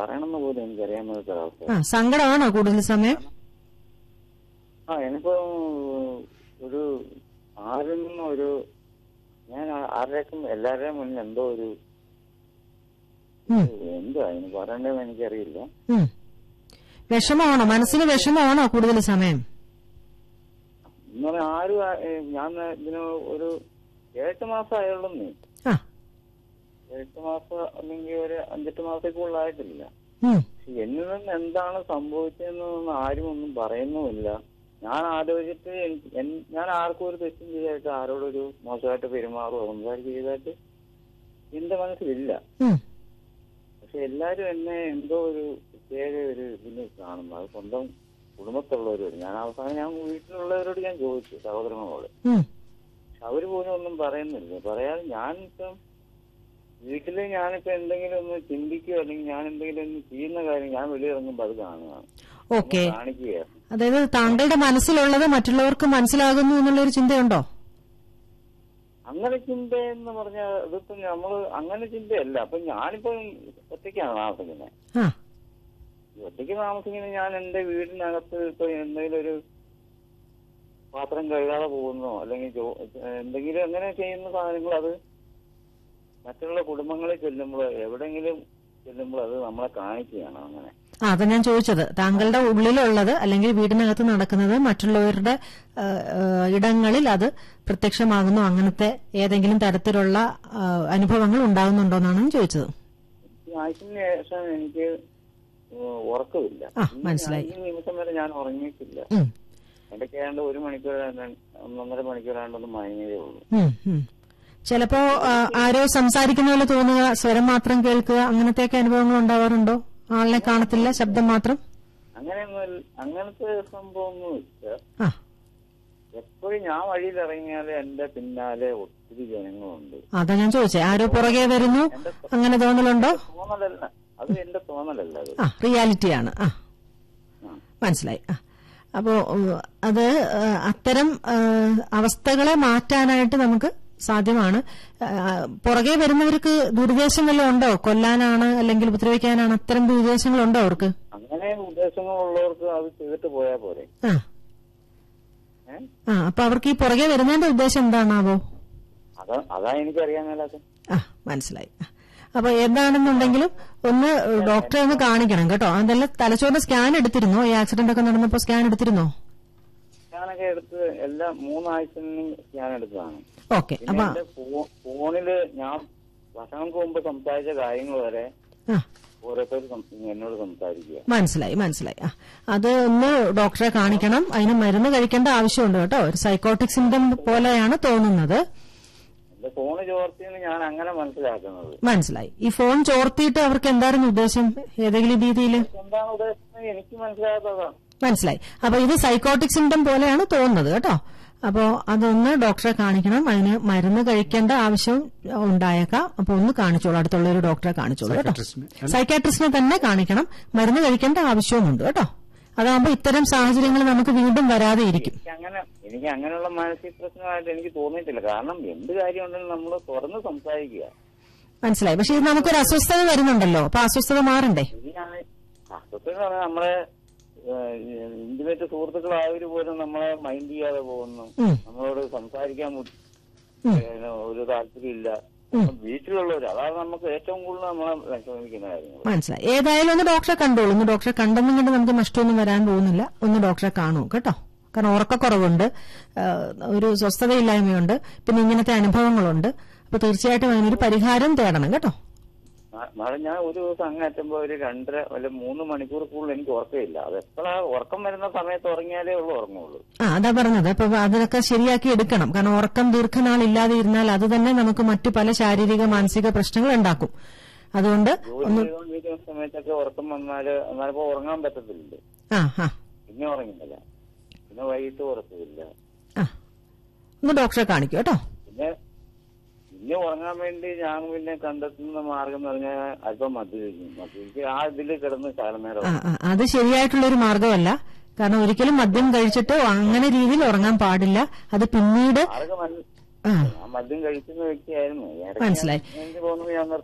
പറയണമെന്ന് പോലും എനിക്കറിയാൻ പറ്റാത്ത ആ സങ്കടമാണോ കൂടുതൽ സമയം ആ എനിക്കിപ്പോ ഒരു ആരിൽ നിന്നും ഒരു ഞാൻ ആ- ആരുടെയൊക്കെ എല്ലാവരുടെയും മുന്നിൽ എന്തോ ഒരു ഉം. എന്താ അതിന് പറയണ്ടതെന്ന് എനിക്കറിയില്ല ഉം. വിഷമമാണോ മനസ്സിന് വിഷമമാണോ കൂടുതൽ സമയം എന്ന് പറഞ്ഞാൽ ആരും ആ- ഏ, ഞാൻ ഇതിന് ഒരു ഏഴെട്ട് മാസം ആയുള്ളൂ ആ എട്ട് മാസം അല്ലെങ്കിൽ ഒരു അഞ്ചെട്ട് മാസത്തേക്കുള്ളായിട്ടില്ല ഉം. പക്ഷെ എന്നിൽ നിന്ന് എന്താണ് സംഭവിച്ചതെന്നൊന്നും ആരും ഒന്നും പറയുന്നുമില്ല ഞാൻ ആലോചിച്ചിട്ട് എനിക്ക് എൻ- ഞാൻ ആർക്കും ഒരു തെറ്റും ചെയ്തായിട്ട് ആരോടൊരു മോശമായിട്ട് പെരുമാറുമോ സംസാരിക്കുക ചെയ്തായിട്ട് എന്റെ മനസ്സിലില്ല ഉം. പക്ഷെ എല്ലാരും എന്നെ എന്തോ ഒരു പ്രത്യേക ഒരു ഇതിന് കാണുന്നു അത് സ്വന്തം കുടുംബത്തുള്ളവരോട് ഞാൻ അവസാനം ഞാൻ വീട്ടിലുള്ളവരോട് ഞാൻ ചോദിച്ചു സഹോദരങ്ങളോട് ഉം. പക്ഷെ അവര് പോലും ഒന്നും പറയുന്നില്ല പറയാതെ ഞാനിപ്പം വീട്ടില് ഞാനിപ്പോ എന്തെങ്കിലും ഒന്ന് ചിന്തിക്കുകയോ അല്ലെങ്കിൽ ഞാൻ എന്തെങ്കിലും ഒന്ന് ചെയ്യുന്ന കാര്യം ഞാൻ വെളിയിറങ്ങുമ്പോൾ അത് കാണുകയാണ് ഓക്കെ കാണിക്കുകയാണ് അതായത് താങ്കളുടെ മനസ്സിലുള്ളത് മറ്റുള്ളവർക്ക് മനസ്സിലാകുന്നു എന്നുള്ളൊരു ചിന്തയുണ്ടോ അങ്ങനെ ചിന്ത എന്ന് പറഞ്ഞാൽ ഇതിപ്പോ നമ്മള് അങ്ങനെ ചിന്തയല്ല അപ്പൊ ഞാനിപ്പോ ഒറ്റയ്ക്കാണ് താമസിക്കുന്നത് ആ ഈ ഒറ്റയ്ക്ക് താമസിക്കുന്ന ഞാൻ എന്റെ വീടിനകത്ത് ഇപ്പൊ എന്തെങ്കിലും ഒരു പാത്രം കഴുകാതെ പോകുന്നോ അല്ലെങ്കിൽ ജോ- എന്തെങ്കിലും അങ്ങനെ ചെയ്യുന്ന സാധനങ്ങൾ അത് മറ്റുള്ള കുടുംബങ്ങളിൽ ചെല്ലുമ്പോൾ എവിടെങ്കിലും ചെല്ലുമ്പോൾ അത് നമ്മളെ കാണിക്കുകയാണ് അങ്ങനെ ആ അതാ ഞാൻ ചോദിച്ചത് താങ്കളുടെ ഉള്ളിലുള്ളത് അല്ലെങ്കിൽ വീടിനകത്ത് നടക്കുന്നത് മറ്റുള്ളവരുടെ ആ, ആ, ഇടങ്ങളിൽ അത് പ്രത്യക്ഷമാകുന്നു അങ്ങനത്തെ ഏതെങ്കിലും തരത്തിലുള്ള ആ, അനുഭവങ്ങൾ ഉണ്ടാകുന്നുണ്ടോന്നാണ് ഞാൻ ചോദിച്ചത് ഈ ആഴ്ചയ്ക്ക് ശേഷം എനിക്ക് ഏഹ് ഉറക്കമില്ല ആ, ഈ- മനസ്സിലായി. ഈ നിമിഷം വരെ ഞാൻ ഉറങ്ങിയിട്ടില്ല ഉം, ഇടയ്ക്ക് ഏതാണ്ട് ഒരു മണിക്കൂർ രണ്ട് ഒന്നൊന്നര മണിക്കൂറാണ്ടൊന്ന് മയങ്ങിയതേ ഉള്ളൂ ഉം, ഉം. ചിലപ്പോ ആ, ആരോ സംസാരിക്കുന്ന പോലെ തോന്നുക സ്വരം മാത്രം കേൾക്കുക അങ്ങനത്തെയൊക്കെ അനുഭവങ്ങൾ ഉണ്ടാവാറുണ്ടോ ആളിനെ കാണത്തില്ല ശബ്ദം മാത്രം അങ്ങനെയൊന്നും അങ്ങനത്തെ സംഭവമൊന്നും ഇല്ല ആ എപ്പോഴും ഞാൻ വഴിയിൽ ഇറങ്ങിയാൽ എന്റെ പിന്നാലെ ഒത്തിരി ജനങ്ങളുണ്ട് അതാ ഞാൻ ചോദിച്ചേ ആരോ പുറകെ വരുന്നു അങ്ങനെ തോന്നലുണ്ടോ തോന്നലല്ല അത് എന്റെ തോന്നലല്ല അത് ആ റിയാലിറ്റിയാണ് ആ ആ. മനസ്സിലായി ആ അപ്പോ ഉം, അത് ആ, അത്തരം ആ, അവസ്ഥകളെ മാറ്റാനായിട്ട് നമുക്ക് സാധ്യമാണ് ആ, പുറകെ വരുന്നവർക്ക് ദുരുദ്ദേശം വല്ലതും ഉണ്ടോ കൊല്ലാനാണ് അല്ലെങ്കിൽ ഉപദ്രവിക്കാനാണ് അത്തരം ദുരുദ്ദേശങ്ങളുണ്ടോ അവർക്ക് അങ്ങനെ ഉദ്ദേശങ്ങളുള്ളവർക്ക് അത് ചെയ്തിട്ട് പോയാൽ പോരെ ആ ഏഹ് ആ അപ്പൊ അവർക്ക് ഈ പുറകെ വരുന്നതിന്റെ ഉദ്ദേശം എന്താണാവോ അതാ അതാ എനിക്കറിയാൻ മേലാത്ത ആ മനസ്സിലായി ആ. അപ്പൊ എന്താണെന്നുണ്ടെങ്കിലും ഒന്ന് ഡോക്ടറെ ഒന്ന് കാണിക്കണം കേട്ടോ അതല്ല തലച്ചോറിന്റെ സ്കാൻ എടുത്തിരുന്നോ ഈ ആക്സിഡന്റ് ഒക്കെ നടന്നപ്പോ സ്കാൻ എടുത്തിരുന്നോ ഞാനൊക്കെ എടുത്ത് എല്ലാ മൂന്നാഴ്ച ഞാൻ എടുത്തതാണ് ഓക്കെ പിന്നെ അപ്പൊ എന്റെ ഫോ- ഫോണില് ഞാൻ വർഷങ്ങൾക്ക് മുമ്പ് സംസാരിച്ച കാര്യങ്ങൾ വരെ ആ ഓരോരുത്തർ എന്നോട് സംസാരിക്കുക മനസ്സിലായി മനസ്സിലായി ആ അത് ഒന്ന് ഡോക്ടറെ കാണിക്കണം അതിന് മരുന്ന് കഴിക്കേണ്ട ആവശ്യമുണ്ട് കേട്ടോ ഒരു സൈക്കോട്ടിക് സിംറ്റം പോലെയാണ് തോന്നുന്നത് എന്റെ ഫോണ് ചോർത്തിയെന്ന് ഞാൻ അങ്ങനെ മനസ്സിലാക്കുന്നത് മനസ്സിലായി ഈ ഫോൺ ചോർത്തിയിട്ട് അവർക്ക് എന്തായിരുന്നു ഉദ്ദേശം ഏതെങ്കിലും രീതിയിൽ എന്താണ് ഉദ്ദേശിച്ചത് എനിക്ക് മനസ്സിലാകാത്തതാണ് മനസ്സിലായി അപ്പൊ ഇത് സൈക്കോട്ടിക് സിംറ്റം പോലെയാണ് തോന്നുന്നത് കേട്ടോ അപ്പോ അതൊന്ന് ഡോക്ടറെ കാണിക്കണം അതിന് മരുന്ന് കഴിക്കേണ്ട ആവശ്യം ഉണ്ടായേക്കാം അപ്പൊ ഒന്ന് കാണിച്ചോളൂ അടുത്തുള്ള ഒരു ഡോക്ടറെ കാണിച്ചോളൂ കേട്ടോ Psychiatrist-നെ. സൈക്കാട്രിസ്റ്റിനെ തന്നെ കാണിക്കണം മരുന്ന് കഴിക്കേണ്ട ആവശ്യവുമുണ്ട് കേട്ടോ അതാകുമ്പോ ഇത്തരം സാഹചര്യങ്ങൾ നമുക്ക് വീണ്ടും വരാതെ ഇരിക്കും എനിക്ക് അങ്ങനെ എനിക്ക് അങ്ങനെയുള്ള മാനസിക പ്രശ്നമായിട്ട് എനിക്ക് തോന്നിയിട്ടില്ല കാരണം എന്ത് കാര്യം ഉണ്ടെങ്കിലും നമ്മൾ തുറന്ന് സംസാരിക്കുക മനസ്സിലായി പക്ഷെ ഇത് നമുക്കൊരു അസ്വസ്ഥത വരുന്നുണ്ടല്ലോ അപ്പൊ അസ്വസ്ഥത മാറണ്ടേ ഇതിനാണ് അസ്വസ്ഥ എന്ന് പറഞ്ഞാൽ നമ്മളെ ഇന്റിമേറ്റ് സുഹൃത്തുക്കളായവര് പോലും നമ്മളെ മൈൻഡ് ചെയ്യാതെ പോകുന്നു ഉം. നമ്മളോട് സംസാരിക്കാൻ മു- ഉം. ഏഹ് ഒരു താല്പര്യമില്ല വീട്ടിലുള്ളവർ അതാണ് നമുക്ക് ഏറ്റവും കൂടുതൽ നമ്മളെ വിഷമിക്കുന്ന കാര്യങ്ങൾ മനസ്സിലായി ഏതായാലും ഒന്ന് ഡോക്ടറെ കണ്ടോളൂ ഒന്ന് ഡോക്ടറെ കണ്ടെന്നും കണ്ട് നമുക്ക് നഷ്ടമൊന്നും വരാൻ പോകുന്നില്ല ഒന്ന് ഡോക്ടറെ കാണൂ കേട്ടോ കാരണം ഉറക്കക്കുറവുണ്ട് ആ, ഒരു സ്വസ്ഥതയില്ലായ്മയുണ്ട് പിന്നെ ഇങ്ങനത്തെ അനുഭവങ്ങളുണ്ട് അപ്പൊ തീർച്ചയായിട്ടും അതിനൊരു പരിഹാരം തേടണം കേട്ടോ നാളെ ഞാൻ ഒരു ദിവസം അങ്ങ് എത്തുമ്പോ ഒരു രണ്ടര അല്ല മൂന്ന് മണിക്കൂർ കൂടുതൽ എനിക്ക് ഉറക്കമില്ല അത് എപ്പോഴാ ഉറക്കം വരുന്ന സമയത്ത് ഉറങ്ങിയാലേ ഉള്ളൂ ഉറങ്ങുള്ളൂ ആ അതാ പറഞ്ഞത് അപ്പൊ അതൊക്കെ ശരിയാക്കി എടുക്കണം കാരണം ഉറക്കം ദീർഘനാൾ ഇല്ലാതെ ഇരുന്നാൽ അത് തന്നെ നമുക്ക് മറ്റു പല ശാരീരിക മാനസിക പ്രശ്നങ്ങൾ ഉണ്ടാക്കും അതുകൊണ്ട് ജോലി ചെയ്തുകൊണ്ടിരിക്കുന്ന സമയത്തൊക്കെ ഉറക്കം വന്നാല് എന്നാലിപ്പോ ഉറങ്ങാൻ പറ്റത്തില്ല ആ ആ പിന്നെ ഉറങ്ങുന്നില്ല പിന്നെ വൈകിട്ട് ഉറക്കമില്ല ആ ഒന്ന് ഡോക്ടറെ കാണിക്കൂ കേട്ടോ പിന്നെ പിന്നെ ഉറങ്ങാൻ വേണ്ടി ഞാൻ പിന്നെ കണ്ടെത്തുന്ന മാർഗം എന്ന് പറഞ്ഞാൽ അല്പം മദ്യപിക്കും മദ്യപിച്ച് ആ ഇതിൽ കിടന്ന് കാലനേരം ആ ആ, അത് ശരിയായിട്ടുള്ള ഒരു മാർഗമല്ല കാരണം ഒരിക്കലും മദ്യം കഴിച്ചിട്ട് അങ്ങനെ രീതിയിൽ ഉറങ്ങാൻ പാടില്ല അത് പിന്നീട് മാർഗം ആ ഞാൻ മദ്യം കഴിക്കുന്ന വ്യക്തിയായിരുന്നു ഇടയ്ക്ക് മനസ്സിലായി. എനിക്ക് തോന്നുന്നു ഞാൻ